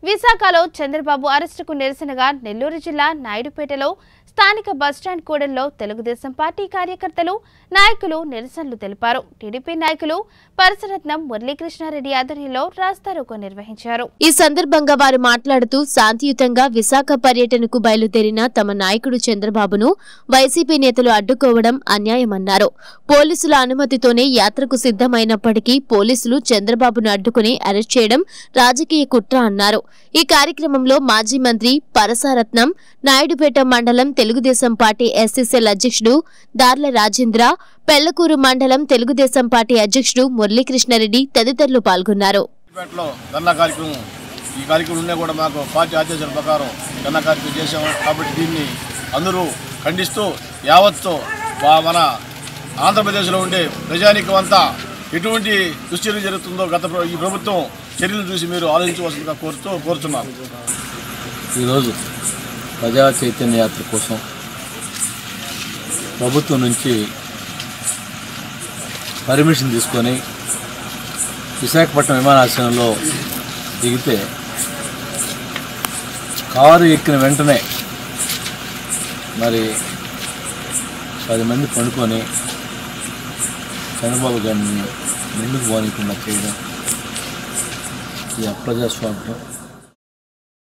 విశాఖలో చంద్రబాబు అరెస్టుకు నిరసనగా నెల్లూరు జిల్లా నాయుడుపేటలో స్థానిక బస్టాండ్ కూడల్లో తెలుగుదేశం పార్టీ కార్యకర్తలు నాయకులు నిరసనలు తెలిపారు టీడీపీ నాయకులు పరసరత్నం మురళీకృష్ణారెడ్డి ఆధ్వర్యంలో రాస్తారోకో నిర్వహించారు ఈ సందర్భంగా వారు మాట్లాడుతూ శాంతియుతంగా విశాఖ పర్యటనకు బయలుదేరిన తమ నాయకుడు చంద్రబాబును వైసీపీ నేతలు అడ్డుకోవడం అన్యాయమన్నారు పోలీసుల అనుమతితోనే యాత్రకు సిద్ధమైనప్పటికీ పోలీసులు చంద్రబాబును అడ్డుకుని అరెస్ట్ చేయడం రాజకీయ కుట్ర అన్నారు ఈ కార్యక్రమంలో మాజీ మంత్రి పరసారత్నం నాయుడుపేట మండలం తెలుగుదేశం పార్టీ ఎస్సీసీఎల్ అధ్యక్షుడు దార్ల రాజేంద్ర పెళ్లకూరు మండలం తెలుగుదేశం పార్టీ అధ్యక్షుడు మురళీకృష్ణారెడ్డి తదితరులు పాల్గొన్నారు పేటలో ధర్నా కార్యక్రమం ఈ కార్యక్రమం ఉన్నా కూడా మాకు పార్టీ ఆదేశాల ప్రకారం ధర్నా కార్యక్రమం చేశాము కాబట్టి దీన్ని అందరూ ఖండిస్తూ యావత్తు వా- మన ఆంధ్రప్రదేశ్లో ఉండే ప్రజానీకం అంతా ఎటువంటి దుశ్చర్య జరుగుతుందో గత ప్ర- ఈ ప్రభుత్వం చర్యలు చూసి మీరు ఆలోచించవలసిందిగా కోరుతూ కోరుతున్నాను ఈరోజు ప్రజా చైతన్య యాత్ర కోసం ప్రభుత్వం నుంచి పర్మిషన్ తీసుకొని విశాఖపట్నం విమానాశ్రయంలో దిగితే కారు ఎక్కిన వెంటనే మరి పది మంది పండుకొని చంద్రబాబు గారిని ముందుకు పోనీకుండా చేయడం ఇది అప్రజాస్వామ్యం